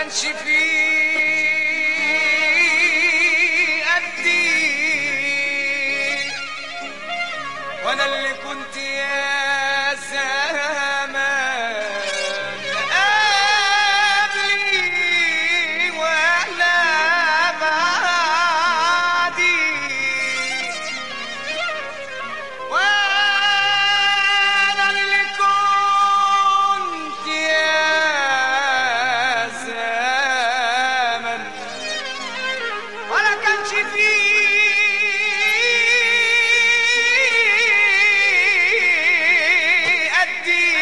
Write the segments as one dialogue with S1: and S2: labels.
S1: كانش فيه قدي وانا اللي كنت يا زمان قبلي وانا بعدي وانا اللي كنت يا زمن ولا كانش فيه قدي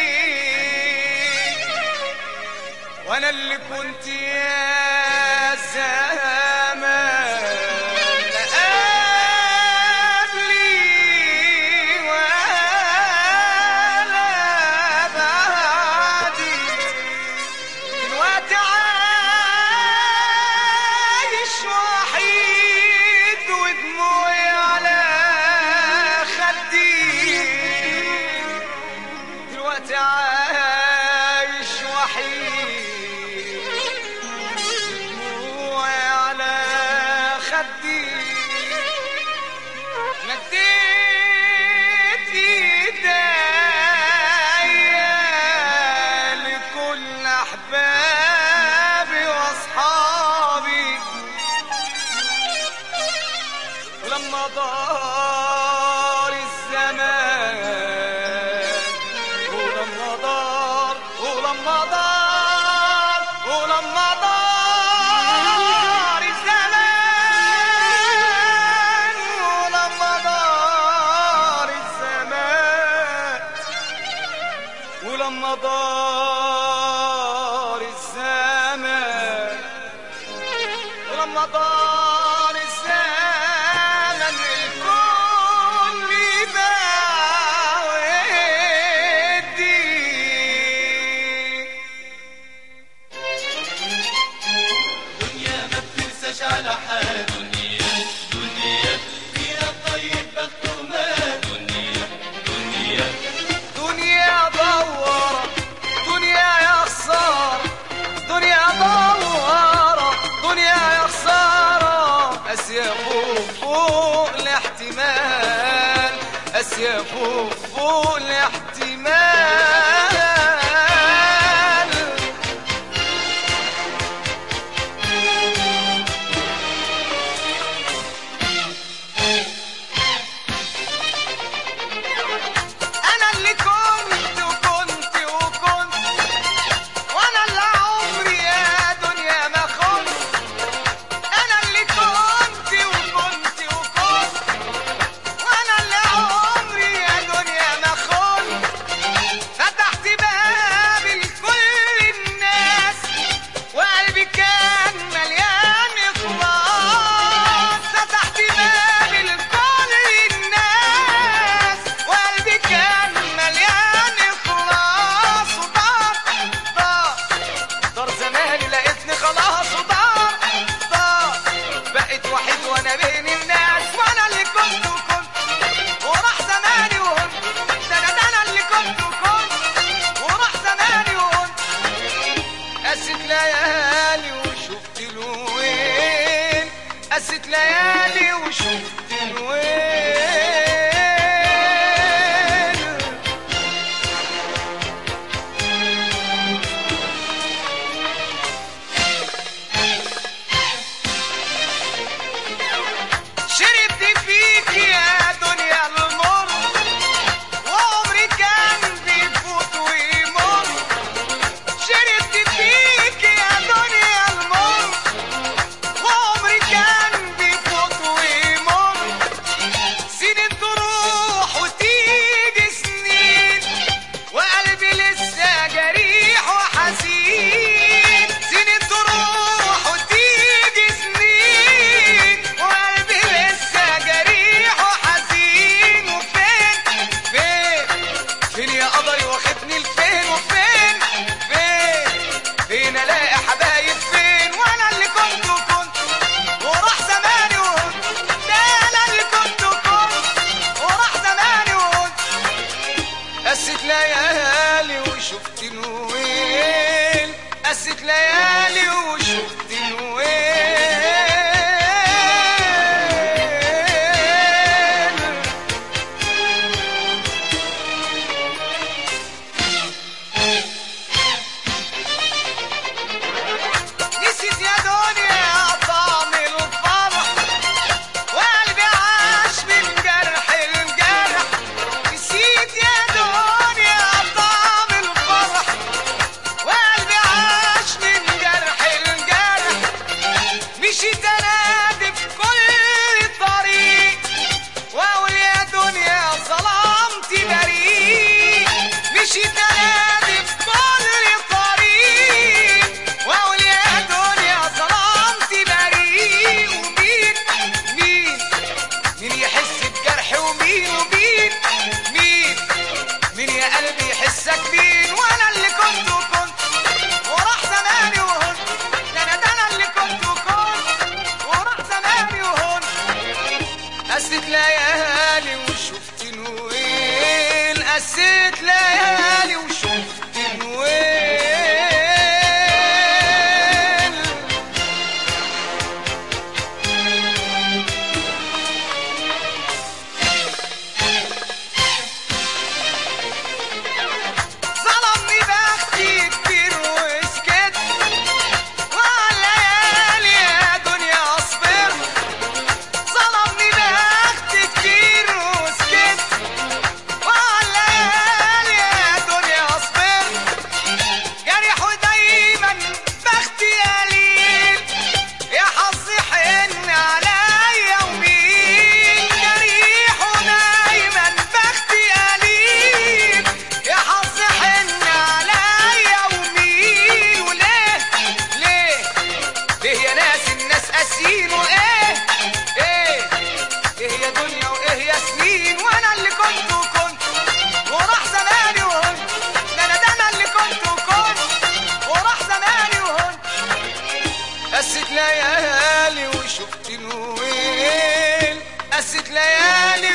S1: وانا اللي كنت يا زمان قبلي ولا بعدي دلوقتي عايش وحيد ودموعي على خدي دلوقتي عايش وحيد دموعي على خدي مديت ايديا لكل احبابي واصحابي ولما دار الزمان ولما دار ولما دار ولما دار الزمان ولما دار الزمان ولما دار الزمان ولما دار الزمن الكل باع ودي
S2: دنيا ما بتنساش على حال دنيا دنيا فيها الطيب مكتومة دنيا دنيا
S1: دنيا دوارة دنيا يا خسارة دنيا دوارة دنيا يا خسارة أسيا فوق فوق الاحتمال أسيا فوق فوق الاحتمال أنا اللي كنت وكنت وكنت وأنا اللي عمري يا دنيا ما خنت أنا اللي كنت وكنت وكنت وأنا اللي عمري يا دنيا ما خنت فتحت بابي لكل الناس وقلبي كان مليان إخلاص فتحت بابي لكل الناس وقلبي كان مليان إخلاص وطار طار دار زماني لقيتني خلاص وطار طار بقيت وحيد وانا بين الناس وانا اللي كنت وكنت وراح زماني وهنت ده انا ده انا اللي كنت وكنت وراح زماني وهنت قست ليالي قست ليالي وشفت الويل قست ليالي